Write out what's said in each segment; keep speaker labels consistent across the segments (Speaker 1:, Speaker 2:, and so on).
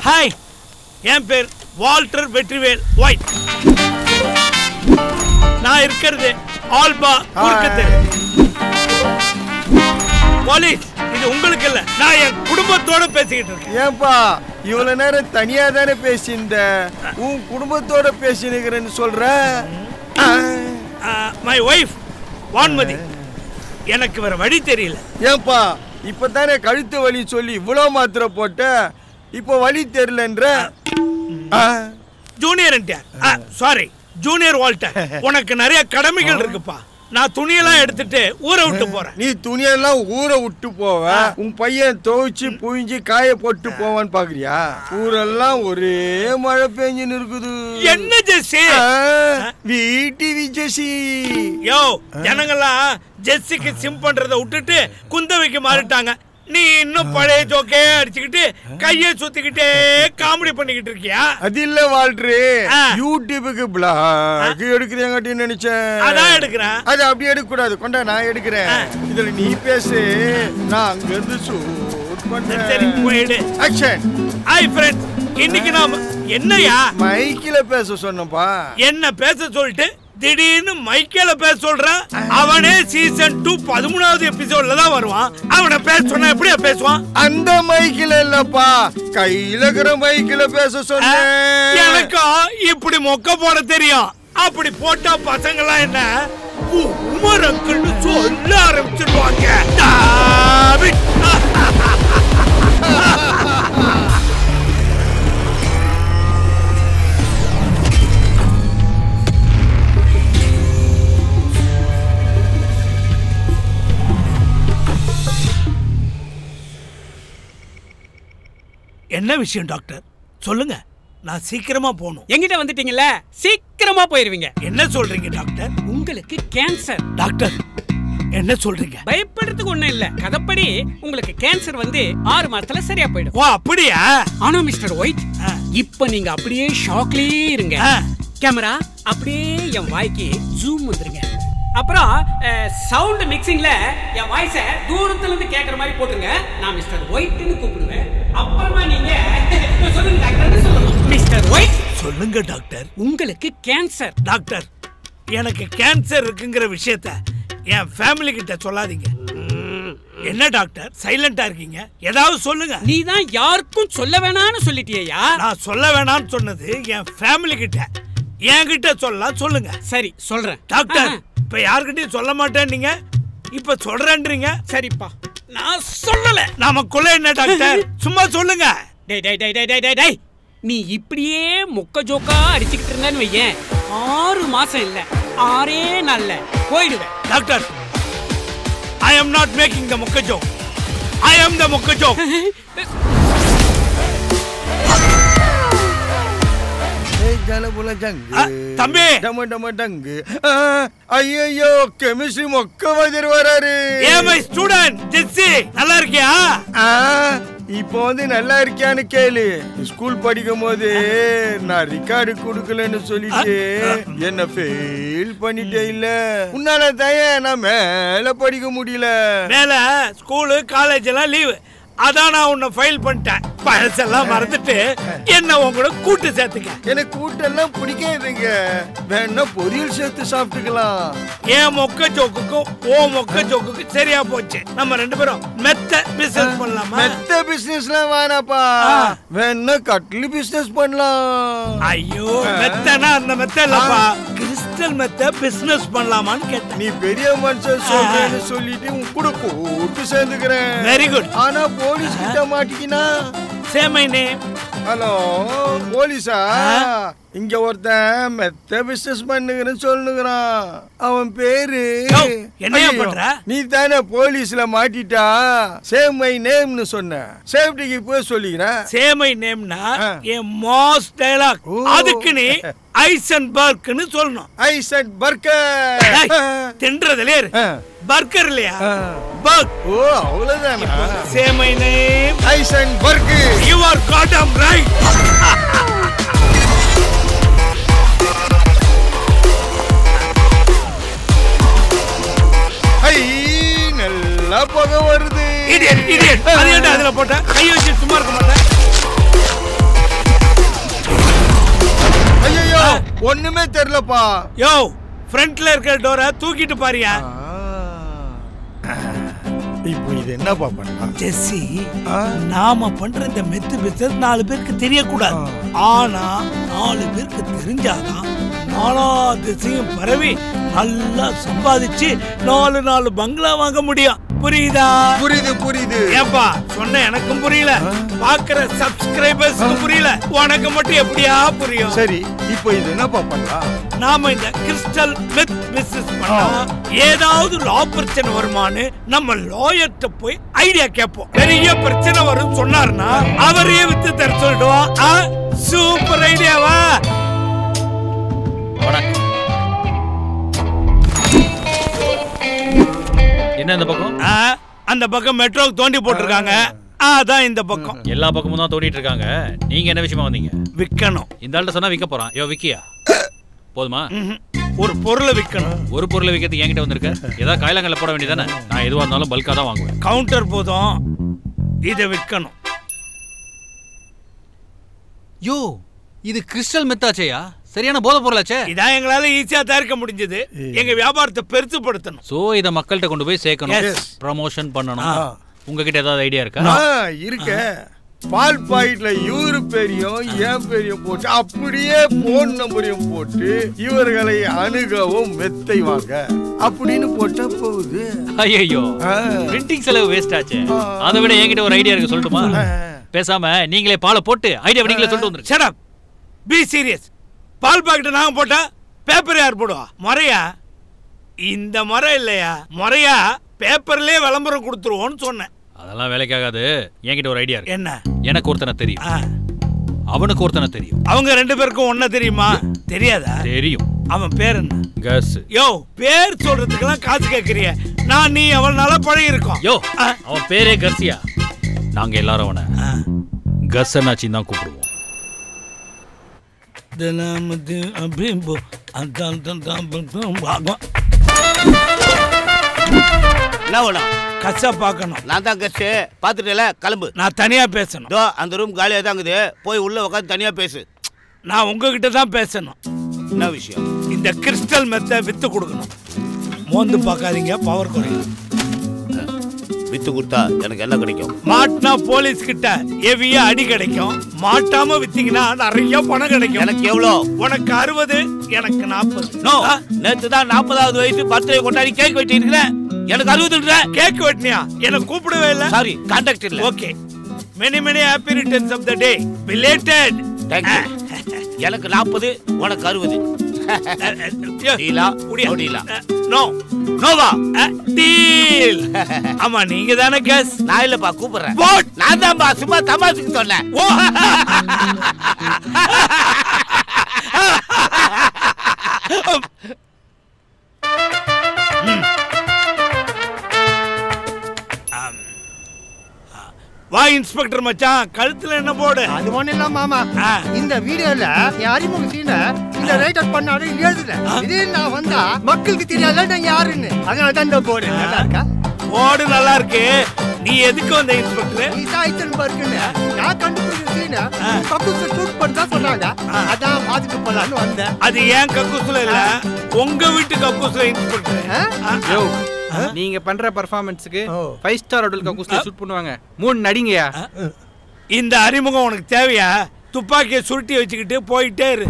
Speaker 1: Hi என் பேர் Walter Vetrivel white நான் இருக்கிறது ஆல்பா குறுக்கு தெரு போலீஸ் இது உங்களுக்கு இல்ல நான் என் குடும்பத்தோட பேசிக்கிட்டு இருக்கேன்
Speaker 2: ஏன்பா இவ்வளவு நேரம் தனியா தானே பேசியிருந்த உன் குடும்பத்தோட பேசினுக்கிறேன்னு சொல்ற ஆ,
Speaker 1: மை ஒய்ஃப் வான்மதி எனக்கு வேற வழி தெரியல
Speaker 2: ஏன்பா இப்பதானே கழுத்து வலி சொல்லி இவ்வளோ மாத்திரை போட்ட இப்போ வலி தெரியலன்ற ஆ,
Speaker 1: junior NTR sorry junior Walter உனக்கு நிறைய கடமைகள் இருக்குப்பா நான் துணியெல்லாம் எடுத்துட்டு ஊரை விட்டு போறேன்
Speaker 2: நீ துணியெல்லாம் ஊற விட்டு போவ உன் பையன் துவைச்சு புழிஞ்சு காய போட்டு போவான்னு பாக்குறியா ஊரெல்லாம் ஒரே மழை பெஞ்சுன்னு இருக்குது
Speaker 1: என்ன ஜெஸ்ஸி
Speaker 2: ஆ, வீட்டு விஜயசி
Speaker 1: யோ ஜனங்கள்லாம் ஜெஸ்ஸிக்கு சிம் பண்றதை விட்டுட்டு குந்தவைக்கு மாறிட்டாங்க நீ இன்னும் பழைய ஜோக்கே அடிச்சுக்கிட்டு கையை சுத்திக்கிட்டே காமெடி பண்ணிக்கிட்டு இருக்கியா
Speaker 2: அது இல்ல வாழ்று
Speaker 1: ஆ.
Speaker 2: யூடியூபுக்கு பிளாக் எடுக்கிறேங்காட்டின்னு நினைச்சேன்
Speaker 1: அதான் எடுக்கிறேன்
Speaker 2: அது அப்படி எடுக்க கூடாது கொண்டா நான் எடுக்கிறேன் இதுல நீ பேசு நான் அங்க இருந்து ஷூட்
Speaker 1: சரி
Speaker 2: பண்றேன்
Speaker 1: போயிடு
Speaker 2: ஆக்ஷன்
Speaker 1: ஹாய் ஃப்ரெண்ட்ஸ் இன்னைக்கு நாம என்னையா
Speaker 2: மைக்கில பேச சொன்னப்பா
Speaker 1: என்ன பேச சொல்லிட்டு திடீர்னு மைக்கேல பேச சொல்றான் அவனே சீசன் டூ பதிமூணாவது எபிசோட்ல தான் வருவான் அவனை பேச சொன்னா எப்படியா பேசுவான்
Speaker 2: அந்த மைக்கில இல்லப்பா கையில இருக்கிற மைக்கில பேச சொன்னேன்
Speaker 1: எனக்கும் இப்படி மொக்க போட தெரியும் அப்படி போட்டா பசங்க எல்லாம் என்ன உமர் அங்கிள்னு சொல்ல ஆரம்பிச்சிருவாங்க டாவிட். என்ன விஷயம் டாக்டர் சொல்லுங்க நான் சீக்கிரமா போகணும்
Speaker 3: எங்கிட்ட வந்துட்டீங்கல்ல சீக்கிரமா போயிருவீங்க
Speaker 1: என்ன சொல்றீங்க டாக்டர்
Speaker 3: உங்களுக்கு கேன்சர்
Speaker 1: டாக்டர் என்ன சொல்றீங்க
Speaker 3: பயப்படுறதுக்கு ஒண்ணும் இல்ல கதப்படி உங்களுக்கு கேன்சர் வந்து ஆறு மாசத்துல சரியா போயிடும்
Speaker 1: ஓ அப்படியா
Speaker 3: ஆனா மிஸ்டர் ஒயிட்
Speaker 1: ஆ.
Speaker 3: இப்ப நீங்க அப்படியே ஷாக்லயே இருங்க
Speaker 1: ஆ.
Speaker 3: கேமரா அப்படியே என் வாய்க்கு ஜூம் வந்துருங்க அப்புறம் சவுண்ட் மிக்சிங்ல என் வாய்ஸ தூரத்துல இருந்து கேக்குற மாதிரி போட்டுருங்க நான் மிஸ்டர் ஒயிட்னு கூப்பிடுவேன் அப்புறமா நீங்க சொல்லுங்க டாக்டர் சொல்லணும் மிஸ்டர் ஒயிட்
Speaker 1: சொல்லுங்க டாக்டர்
Speaker 3: உங்களுக்கு கேன்சர்
Speaker 1: டாக்டர் எனக்கு கேன்சர் இருக்குங்கிற விஷயத்த என் ஃபேமிலி கிட்ட சொல்லாதீங்க என்ன டாக்டர் சைலண்டா இருக்கீங்க ஏதாவது சொல்லுங்க
Speaker 3: நீ தான் யாருக்கும் சொல்ல வேணாம்னு சொல்லிட்டியா
Speaker 1: நான் சொல்ல வேணாம்னு சொன்னது என் ஃபேமிலி கிட்ட என்கிட்ட சொல்லலாம் சொல்லுங்க
Speaker 3: சரி சொல்றேன்
Speaker 1: டாக்டர்
Speaker 3: ஆ,
Speaker 1: இப்ப யாருக்கிட்டையும் சொல்ல மாட்டேன்னீங்க இப்ப சொல்றேன்றீங்க
Speaker 3: சரிப்பா நான் சொல்லல
Speaker 1: நமக்குள்ள என்ன டாக்டர் சும்மா சொல்லுங்க
Speaker 3: டேய் டேய் டேய் டேய் டேய் டேய் டேய் நீ இப்படியே மொக்க ஜோக்கா அடிச்சுக்கிட்டு இருந்தேன்னு வையேன் ஆறு மாசம் இல்ல ஆறே நாள்ல போயிடுவேன்
Speaker 1: doctor I am not making the மொக்க ஜோக் ஐ அம் த மொக்க ஜோக்
Speaker 2: ஏய், ஜலபுல ஜங்கு
Speaker 1: ஆ, தம்பி.
Speaker 2: டம டம டங்கு ஐயோ கெமிஸ்ட்ரி மொக்க வதிர் வராரு
Speaker 1: ஏ மை ஸ்டூடண்ட் ஜெஸ்ஸி நல்லா இருக்கியா
Speaker 2: ஆ, இப்போ வந்து நல்லா இருக்கியான்னு கேளு ஸ்கூல் படிக்கும் போது நான் ரெக்கார்டு கொடுக்கலன்னு சொல்லிட்டு என்ன ஃபெயில் பண்ணிட்டே இல்ல உன்னால தய நான் மேல படிக்க முடியல
Speaker 1: மேல ஸ்கூலு காலேஜ் எல்லாம் லீவு அதான் நான் உன்னை ஃபைல் பண்ணிட்டேன் பழசெல்லாம் மறந்துட்டு என்ன உன் கூட கூட்டு சேர்த்துக்க
Speaker 2: எனக்கு கூட்டெல்லாம் பிடிக்காதுங்க வேணா பொரியல் சேர்த்து சாப்பிட்டுக்கலாம்
Speaker 1: என் மொக்க ஜோக்குக்கும் ஓ மொக்க ஜோக்குக்கும் சரியா போச்சு நம்ம ரெண்டு பேரும் மெத்த பிசினஸ் பண்ணலாமா
Speaker 2: மெத்த பிசினஸ்லாம் வேணாப்பா
Speaker 1: ஆ.
Speaker 2: வேணா கட்லு பிசினஸ் பண்ணலாம்
Speaker 1: ஐயோ மெத்தனா அந்த மெத்த இல்லப்பா கிறிஸ்டல் மெத்த பிசினஸ் பண்ணலாமான்னு கேட்டேன்
Speaker 2: நீ பெரிய மனுஷன் சொல்றேன்னு சொல்லிட்டு உன் கூட கூட்டு சேர்ந்துக்கிறேன்
Speaker 1: வெரி குட்
Speaker 2: ஆனா போலீஸ் கிட்ட மாட்டிக்கினா
Speaker 1: சே மை நேம்
Speaker 2: ஹலோ போலீஸா
Speaker 1: ஆ?
Speaker 2: இங்க ஒருத்தன் மெத்த பிசினஸ் பண்ணுகிறேன்னு சொல்லுகிறான் அவன் பேரு
Speaker 1: யோவ், என்னய்யா
Speaker 2: ஐயோ,
Speaker 1: பண்ற?
Speaker 2: நீ தானே போலீஸ்ல மாட்டிட்டா சேம் மை நேம்னு சொன்ன சேஃப்டிக்கு போய் சொல்லிக்கிறேன்
Speaker 1: சே மை நேம்னா
Speaker 2: ஆ.
Speaker 1: என் மாஸ் டயலாக்
Speaker 2: ஓ.
Speaker 1: அதுக்கு நீ ஐசன் பர்க்னு சொல்லணும்
Speaker 2: ஐ செட் பர்கர்
Speaker 1: டேய், தின்றதுலே இரு
Speaker 2: ஆ.
Speaker 1: பர்கர் இல்லையா
Speaker 2: ஆ.
Speaker 1: பர்க்
Speaker 2: ஓ அவ்வளவுதானா
Speaker 1: say my name
Speaker 2: Heisenberg
Speaker 1: you are goddamn right
Speaker 2: ஐ நல்லா புகை வருது
Speaker 1: இடியட் இடியட் அது ஏன்டா அதுல போட்ட கை வச்சு சும்மா இருக்க மாட்டேன்
Speaker 2: ஒண்ணுமே தெரியலப்பா
Speaker 1: யோ ஃப்ரண்ட்ல இருக்கிற டோரை தூக்கிட்டு பாரியா
Speaker 2: இப்போ இது என்னப்பா பண்ணலாம்
Speaker 1: ஜெஸ்ஸி
Speaker 2: ஆ?
Speaker 1: நாம பண்ற இந்த மெத்து பிசினஸ் நாலு பேருக்கு தெரியக்கூடாது ஆனா நாலு பேருக்கு தெரிஞ்சாதான் நாலா திசையும் பரவி நல்லா சம்பாதிச்சு நாலு நாலு பங்களா வாங்க முடியும் புரியுதா
Speaker 2: புரியுது புரியுது
Speaker 1: ஏப்பா சொன்ன எனக்கும் புரியல பாக்குற சப்ஸ்கிரைபர்ஸ்க்கு புரியல உனக்கு மட்டும் எப்படியா புரியும்
Speaker 2: சரி இப்போ இது என்னப்பா பண்ணலாம்
Speaker 1: நாம இந்த கிறிஸ்டல் மெத் பிசினஸ் பண்ணா ஏதாவது லா பிரச்சனை வருமான்னு நம்ம லாயர்ட்ட போய் ஐடியா கேட்போம் பெரிய பிரச்சனை வரும் சொன்னாருன்னா அவரே வித்து தர சொல்லிடுவோம் சூப்பர் ஐடியாவா
Speaker 4: வணக்கம் என்ன இந்த பக்கம்
Speaker 1: ஆ, அந்த பக்கம் மெட்ரோக்கு தோண்டி போட்டிருக்காங்க அதான் இந்த பக்கம்
Speaker 4: எல்லா பக்கமும் தான் தோண்டிட்டு இருக்காங்க நீங்க என்ன விஷயமா வந்தீங்க
Speaker 1: விற்கணும்
Speaker 4: இந்த ஆள்கிட்ட சொன்னா விற்க போறான் யோ விக்கியா போதுமா
Speaker 1: ம்ஹும். ஒரு பொருளை விற்கணும்
Speaker 4: ஒரு பொருளை விற்கிறதுக்கு என்கிட்ட வந்திருக்க ஏதாவது காயலாங்கல்ல போட வேண்டியதானே நான் எதுவா இருந்தாலும் பல்கா தான் வாங்குவேன்
Speaker 1: கவுண்டர் போதும் இதை விற்கணும்
Speaker 4: யோ இது கிறிஸ்டல் மெத்தாச்சேயா சரியான போதை பொருளாச்சே
Speaker 1: இதான் எங்களால ஈஸியா தயாரிக்க முடிஞ்சது எங்க வியாபாரத்தை பெருசுபடுத்தணும்
Speaker 4: சோ இத மக்கள்கிட்ட கொண்டு போய் சேர்க்கணும்
Speaker 1: Yes.
Speaker 4: ப்ரமோஷன் பண்ணணும்
Speaker 1: ஆ.
Speaker 4: உங்ககிட்ட ஏதாவது ஐடியா இருக்கா
Speaker 2: ஆ, இருக்க பால் பாக்கெட்ல இவரு பேரையும் என் பேரையும் போட்டு அப்படியே போன் நம்பரையும் போட்டு இவர்களை அணுகவும் மெத்தை வாங்க அப்படின்னு போட்டா போகுது
Speaker 4: ஐயோ
Speaker 2: ஆ.
Speaker 4: பிரிண்டிங் செலவு வேஸ்ட் ஆச்சே
Speaker 2: ஆ.
Speaker 4: அதை விட என்கிட்ட ஒரு ஐடியா இருக்கு சொல்லட்டுமா
Speaker 2: ஆ.
Speaker 4: பேசாம நீங்களே பாலை போட்டு ஐடியா நீங்களே சொல்லிட்டு வந்துருங்க
Speaker 1: ஷட் அப் பி சீரியஸ் பால் பாக்கெட் நாங்க போட்டா பேப்பர் யார் போடுவா முறையா இந்த முறை இல்லையா முறையா பேப்பர்லயே விளம்பரம் கொடுத்துருவோம்னு சொன்னேன்
Speaker 4: அதெல்லாம் வேலைக்காகாது என்கிட்ட ஒரு ஐடியா இருக்கு
Speaker 1: என்ன
Speaker 4: எனக்கு ஒருத்தனை தெரியும்
Speaker 1: ஆ,
Speaker 4: அவனுக்கு ஒருத்தனை தெரியும்
Speaker 1: அவங்க ரெண்டு பேருக்கும் ஒன்ன தெரியுமா தெரியாதா
Speaker 4: தெரியும்
Speaker 1: அவன் பேர் என்ன
Speaker 4: கஸ்
Speaker 1: யோ பேர் சொல்றதுக்கெல்லாம் காசு கேட்கறிய நான் நீ அவள் நல்லா பழகி இருக்கோம்
Speaker 4: யோ
Speaker 1: ஆ.
Speaker 4: அவன் பேரே கர்சியா நாங்க எல்லாரும் அவனை
Speaker 1: ஆ.
Speaker 4: கஸ் அண்ணாச்சின்னு தான் கூப்பிடுவோம்
Speaker 1: தினமுது அபிம்பு அதான் தான் தான் தான் பாகம்.
Speaker 5: என்ன வேணும்
Speaker 1: கசா பார்க்கணும்
Speaker 5: நான் தான் கட்சி பார்த்துட்டல கிளம்பு
Speaker 1: நான் தனியா பேசணும்
Speaker 5: இதோ அந்த ரூம் காலியாக தான் இருக்குது போய் உள்ள உட்காந்து தனியாக பேசு
Speaker 1: நான் உங்ககிட்ட தான் பேசணும்
Speaker 5: என்ன விஷயம்
Speaker 1: இந்த கிறிஸ்டல் மெத்தை வித்து கொடுக்கணும் மோந்து பார்க்காதீங்க பவர் குறையும்
Speaker 5: வித்து கொடுத்தா எனக்கு என்ன கிடைக்கும்
Speaker 1: மாட்டினா போலீஸ் கிட்ட ஹெவியா அடி கிடைக்கும் மாட்டாம வித்தீங்கன்னா நிறைய பணம் கிடைக்கும்
Speaker 5: எனக்கு எவ்வளோ
Speaker 1: உனக்கு அறுபது எனக்கு நாற்பது
Speaker 5: நோ நேத்து தான் நாற்பதாவது வயசு பர்த்டே கொண்டாடி கேக் வெட்டி இருக்கிறேன் எனக்கு அறுபது
Speaker 1: கேக் வெட்டினியா எனக்கு கூப்பிடவே இல்ல
Speaker 5: சாரி கான்டாக்ட் இல்ல
Speaker 1: okay many many happy returns of the day belated
Speaker 5: thank you எனக்கு நாற்பது உனக்கு அறுபது டீலா நோ டீலா
Speaker 1: நோ
Speaker 5: நோவா
Speaker 1: டீல் ஆமா நீங்க தானே கேஸ்
Speaker 5: நான் இல்லப்பா கூப்பிடுறேன்
Speaker 1: What?
Speaker 5: நான் தான்ப்பா சும்மா தமாசுக்கு சொன்னேன்
Speaker 1: ஓ வா இன்ஸ்பெக்டர் மச்சான் கழுத்துல என்ன போடு
Speaker 6: அது ஒண்ணு இல்ல மாமா
Speaker 1: ஆ.
Speaker 6: இந்த வீடியோல என் அறிமுக சீனை இந்த ரைட்டர் பண்ணாரு எழுதுல இதே நான் வந்தா மக்களுக்கு தெரியாத நான் யாருன்னு அதனால தான் இந்த போர்டு நல்லா இருக்கா
Speaker 1: போடு நல்லா இருக்கு நீ எதுக்கு வந்த இன்ஸ்பெக்டர்
Speaker 6: ஈசா ஐச்சன்பர்க்குன்னு நான் கண்டுபிடிச்ச சீனை கக்கூஸ் ஷூட் பண்ணா சொன்னாங்க அதான் பாத்துட்டு போலான்னு வந்தேன்
Speaker 1: அது ஏன் கக்கூஸ்ல இல்ல உங்க வீட்டு கக்கூஸ்ல இன்ஸ்பெக்டர்
Speaker 6: ஆ?
Speaker 7: யோ நீங்க பண்ற பர்ஃபார்மன்ஸ்க்கு ஃபைவ் ஸ்டார் ஹோட்டல் கக்கூஸ்ல ஷூட் பண்ணுவாங்க மூணு நடிங்கயா
Speaker 1: இந்த அறிமுகம் உனக்கு தேவையா துப்பாக்கியை சுருட்டி வச்சுக்கிட்டு போயிட்டே இரு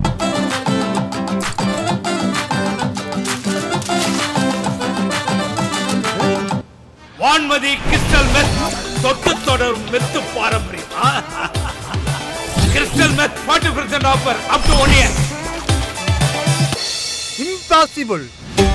Speaker 1: வான்மதி கிறிஸ்டல் மெத் தொட்டு தொடரும் மெத்து பாரம்பரியம் crystal meth forty percent offer up to one year
Speaker 6: impossible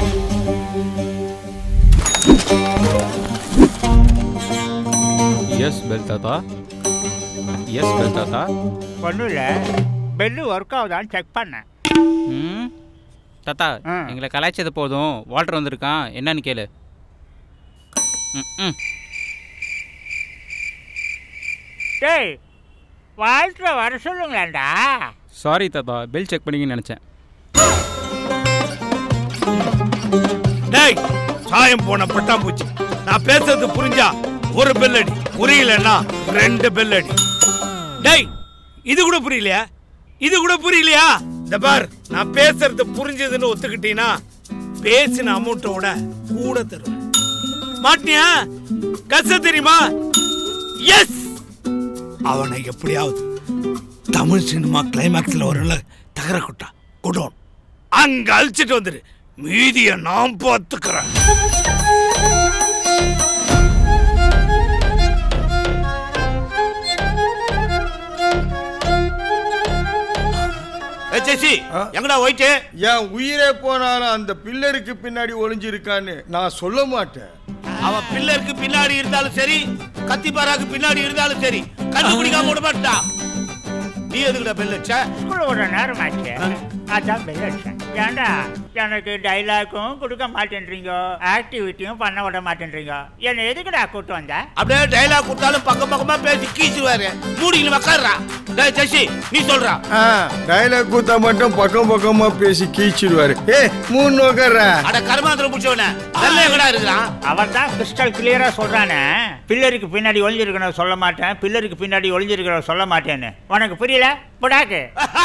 Speaker 7: S bell தாத்தா எஸ் பெல் தாத்தா
Speaker 8: ஒன்றும் பெல்லு ஒர்க் ஆகுதான்னு செக் பண்ணேன்
Speaker 7: ம் தாத்தா
Speaker 8: ஆ.
Speaker 7: எங்களை கலாய்ச்சது போதும் வால்டர் வந்திருக்கான் என்னன்னு கேளு ம், ம்
Speaker 8: டேய் வாழ்க்கை வர சொல்லுங்களேன்டா
Speaker 7: சாரி தாத்தா பெல் செக் பண்ணிங்கன்னு நினச்சேன்
Speaker 1: டேய் சாயம் போன பட்டாம்பூச்சி நான் பேசுறது புரிஞ்சா ஒரு பெல் அடி புரியலன்னா ரெண்டு பெல் அடி டேய் இது கூட புரியலையா இது கூட புரியலையா இந்த பார் நான் பேசுறது புரிஞ்சதுன்னு ஒத்துக்கிட்டீங்கன்னா பேசின அமௌண்ட்டோட கூட தருவேன் மாட்டியா கச தெரியுமா எஸ் அவனை எப்படியாவது தமிழ் சினிமா கிளைமேக்ஸ்ல ஒரு தகர குட்டா குடோன் அங்க அழிச்சிட்டு வந்துரு மீதிய நான் பார்த்துக்கிறேன்
Speaker 5: ஜெசி எங்கடா போயிட்டு
Speaker 2: என் உயிரே போனாலும் அந்த பில்லருக்கு பின்னாடி ஒளிஞ்சிருக்கான்னு நான் சொல்ல மாட்டேன்
Speaker 5: அவன் பில்லருக்கு பின்னாடி இருந்தாலும் சரி கத்திப்பாராக்கு பின்னாடி இருந்தாலும் சரி கண்டுபிடிக்காம விட மாட்டான் நீ எதுக்குடா பெல் அடிச்ச
Speaker 8: ஸ்கூல்ல ஒரு நேரம் ஆச்சு அதான் பெல் அடிச்சேன் ஏன்டா எனக்கு டைலாக்கும் கொடுக்க மாட்டேன்றீங்க ஆக்டிவிட்டியும் பண்ண விட மாட்டேன்றீங்க என்ன எதுக்குடா கூட்டு வந்த
Speaker 5: அப்படியே டைலாக் கொடுத்தாலும் பக்கம் பக்கமா பேசி கீச்சுவாரு மூடின்னு உக்காடுறா டேய் ஜெசி நீ சொல்றா
Speaker 2: ஆ டைலாக் கூத்தா மட்டும் பக்கம் பக்கமா பேசி கீச்சிடுவாரு ஏ மூணு உக்கார
Speaker 5: அட கர்மாந்திரம் பிடிச்சவன நல்ல எங்கடா இருக்கிறான்
Speaker 8: அவன் தான் கிறிஸ்டல் கிளியரா சொல்றானே பில்லருக்கு பின்னாடி ஒளிஞ்சிருக்கணும் சொல்ல மாட்டேன் பில்லருக்கு பின்னாடி ஒளிஞ்சிருக்கணும் சொல்ல மாட்டேன்னு உனக்கு புரியல புடாக்கு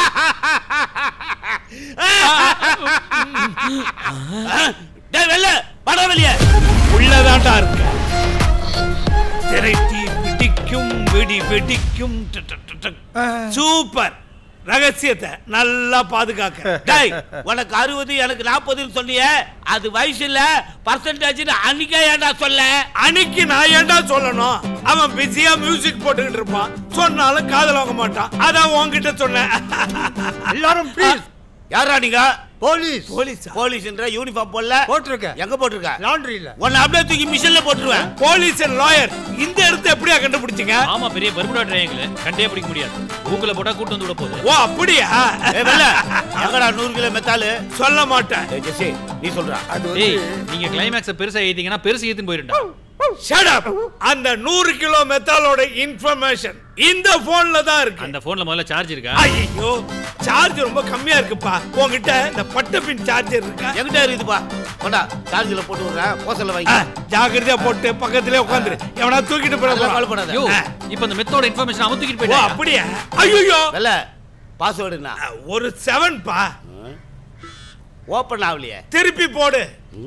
Speaker 5: டேய் வெள்ள பட வெளிய
Speaker 1: உள்ளதாண்டா இருக்க திரைத்தி பிடிக்கும் வெடி வெடிக்கும் ட, ட, ட, ட. சூப்பர் ரகசியத்தை நல்லா பாதுகாக்க
Speaker 5: டேய் உனக்கு அறுபது எனக்கு நாற்பதுன்னு சொன்னியே அது வயசு இல்ல பர்சன்டேஜ் அன்னைக்கே ஏன்டா சொல்ல
Speaker 1: அன்னைக்கு நான் ஏன்டா சொல்லணும் அவன் பிஸியா மியூசிக் போட்டுக்கிட்டு இருப்பான் சொன்னாலும் காதல் வாங்க மாட்டான் அதான் உன்கிட்ட சொன்னேன்
Speaker 6: எல்லாரும் ப்ளீஸ்
Speaker 5: யாரா நீங்க
Speaker 6: போலீஸ்
Speaker 1: போலீஸா
Speaker 5: போலீஸ்ன்ற யூனிஃபார்ம் போடல
Speaker 6: போட்டிருக்கேன்
Speaker 5: எங்க போட்டிருக்க
Speaker 6: லாண்ட்ரியில
Speaker 5: உன்னை அப்படியே தூக்கி மிஷின்ல போட்டுருவேன்
Speaker 1: போலீஸ் அண்ட் லாயர் இந்த இடத்த எப்படியா கண்டுபிடிச்சீங்க
Speaker 4: ஆமா பெரிய பர்முடா ட்ரையாங்கிள் கண்டே பிடிக்க முடியாது கூகுள போட்டா கூட்டு வந்து விட போகுது
Speaker 1: ஓ அப்படியா
Speaker 5: ஏய் வெள்ள எங்கடா நூறு கிலோ மெத்தாலு
Speaker 1: சொல்ல மாட்டேன்
Speaker 5: டேய் ஜெசி நீ சொல்றா
Speaker 2: அது
Speaker 4: டேய்
Speaker 2: வந்து
Speaker 4: நீங்க கிளைமேக்ஸ பெருசா ஏத்திங்கன்னா பெருசு ஏத்தின்னு போயிருண்டா
Speaker 1: Shut up. அந்த நூறு கிலோ மெத்தாலோட இன்ஃபர்மேஷன் இந்த போன்ல தான் இருக்கு
Speaker 4: அந்த போன்ல முதல்ல சார்ஜ் இருக்கா
Speaker 1: ஐயோ சார்ஜ் ரொம்ப கம்மியா இருக்குப்பா உன்கிட்ட இந்த பட்ட பின் சார்ஜர் இருக்கா
Speaker 5: எங்கிட்ட இருக்குதுப்பா கொண்டா சார்ஜ்ல போட்டு விடுறேன் போசல்ல
Speaker 1: ஆ,
Speaker 5: வாங்கி
Speaker 1: ஜாக்கிரதையா போட்டு பக்கத்திலே உட்காந்துரு எவனா தூக்கிட்டு போயிட
Speaker 5: அதெல்லாம்
Speaker 1: போறான்.
Speaker 5: கவலைப்படாத
Speaker 4: யோ
Speaker 1: ஆ.
Speaker 4: இப்போ அந்த மெத்தோட இன்ஃபர்மேஷன் அவன் தூக்கிட்டு
Speaker 1: ஓ
Speaker 4: போயிட்டா
Speaker 1: அப்படியா ஐயோ
Speaker 5: வெள்ள பாஸ்வேர்டுனா
Speaker 1: ஒரு செவன் பா
Speaker 5: ஓப்பன் ஆகலையே
Speaker 1: திருப்பி போடு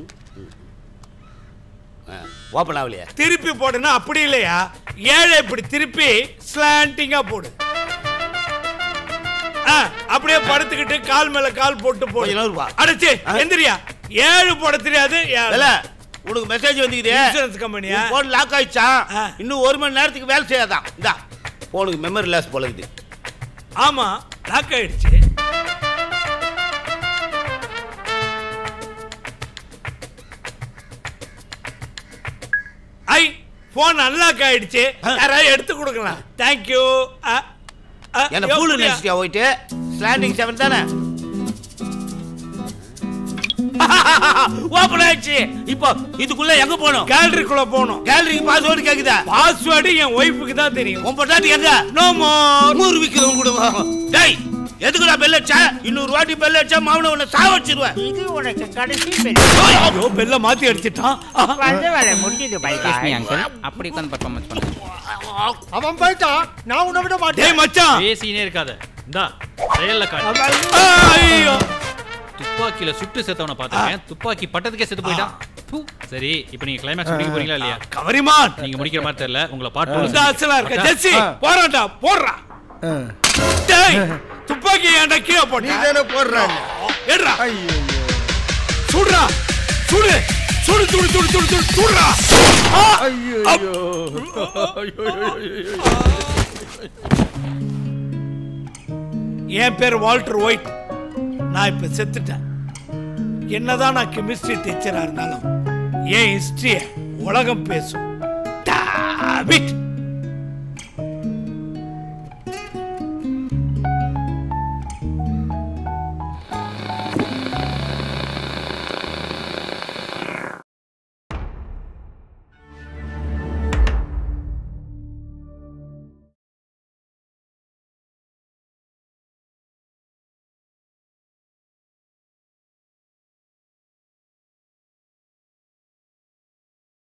Speaker 5: ஓப்பன் ஆகலையே
Speaker 1: திருப்பி போடுனா அப்படி இல்லையா ஏழை இப்படி திருப்பி ஸ்லாண்டிங்கா போடு ஆ, அப்படியே படுத்துக்கிட்டு கால் மேல கால் போட்டு போடு
Speaker 5: கொஞ்ச நேரம் வா.
Speaker 1: அடைச்சு எந்திரியா ஏழு போட தெரியாது ஏழு.
Speaker 5: வெள்ள உனக்கு மெசேஜ் வந்துக்குது
Speaker 1: இன்சூரன்ஸ் கம்பெனியா
Speaker 5: போன் லாக் ஆயிடுச்சா
Speaker 1: ஆ.
Speaker 5: இன்னும் ஒரு மணி நேரத்துக்கு வேலை செய்யாதான் இந்தா போனுக்கு மெமரி லாஸ் போல இருக்குது
Speaker 1: ஆமா லாக் ஆயிடுச்சு ஐ போன் அன்லாக் ஆயிடுச்சு யாராவது எடுத்து கொடுக்கலாம் தேங்க்யூ
Speaker 5: என்ன பூலு நினைச்சிட்டியா போயிட்டு ஸ்லாண்டிங் செவன் தானே ஓப்பன் ஆயிடுச்சு இப்போ இதுக்குள்ள எங்க போகணும்
Speaker 1: கேலரிக்குள்ள போகணும்
Speaker 5: கேலரிக்கு பாஸ்வேர்டு கேக்குதா
Speaker 1: பாஸ்வேர்டு என் ஒய்ஃபுக்கு தான் தெரியும்
Speaker 5: உன் பொண்டாட்டி எங்க
Speaker 1: நோ மோர்
Speaker 5: நூறு விக்கிறவங்க கூட டேய் எதுக்குடா பெல் அடிச்சா இன்னொரு வாட்டி பெல் அடிச்சா மாவன உன்னை சாவடிச்சிருவேன்
Speaker 8: இது உனக்கு கடைசி பெல்
Speaker 1: ஐயோ பெல்ல மாத்தி அடிச்சிட்டான்
Speaker 8: வந்த வேலை முடிஞ்சது பைக்கா
Speaker 7: அப்படி உட்காந்து பர்ஃபார்மன்ஸ் பண்ணு
Speaker 6: அவன் போயிட்டான் நான் உன்னை விட மாட்டேன்
Speaker 1: டேய் மச்சான்
Speaker 4: பேசினே இருக்காத இந்தா செயல்ல காட்டு
Speaker 1: ஐயோ
Speaker 4: துப்பாக்கில சுட்டு செத்தவன பாத்துக்கேன் துப்பாக்கி பட்டத்துக்கே செத்து போயிட்டான் பூ. சரி இப்போ நீங்க கிளைமேக்ஸ் முடிக்க போறீங்களா இல்லையா
Speaker 1: கவரிமான்
Speaker 4: நீங்க முடிக்கிற மாதிரி தெரியல உங்களை
Speaker 1: இந்த
Speaker 4: பாட்டு
Speaker 1: அசலா இருக்க
Speaker 4: மச்சான்,
Speaker 1: ஜெஸ்ஸி போறான்டா போடுறா டேய் துப்பாக்கி ஏன்டா கீழே
Speaker 2: நீ
Speaker 1: போட்ட
Speaker 2: தானே போடுறாங்க
Speaker 1: ஏடுறா
Speaker 2: ஐயோ
Speaker 1: சுடுறா சுடு சுடு சுடு சுடு சுடு சுடு சுடுறா ஆ!
Speaker 2: ஐயோ
Speaker 1: அப். என் பேர் வால்டர் ஒயிட் நான் இப்ப செத்துட்டேன் என்னதான் நான் கெமிஸ்ட்ரி டீச்சரா இருந்தாலும் என் ஹிஸ்டரிய உலகம் பேசும் Damn it!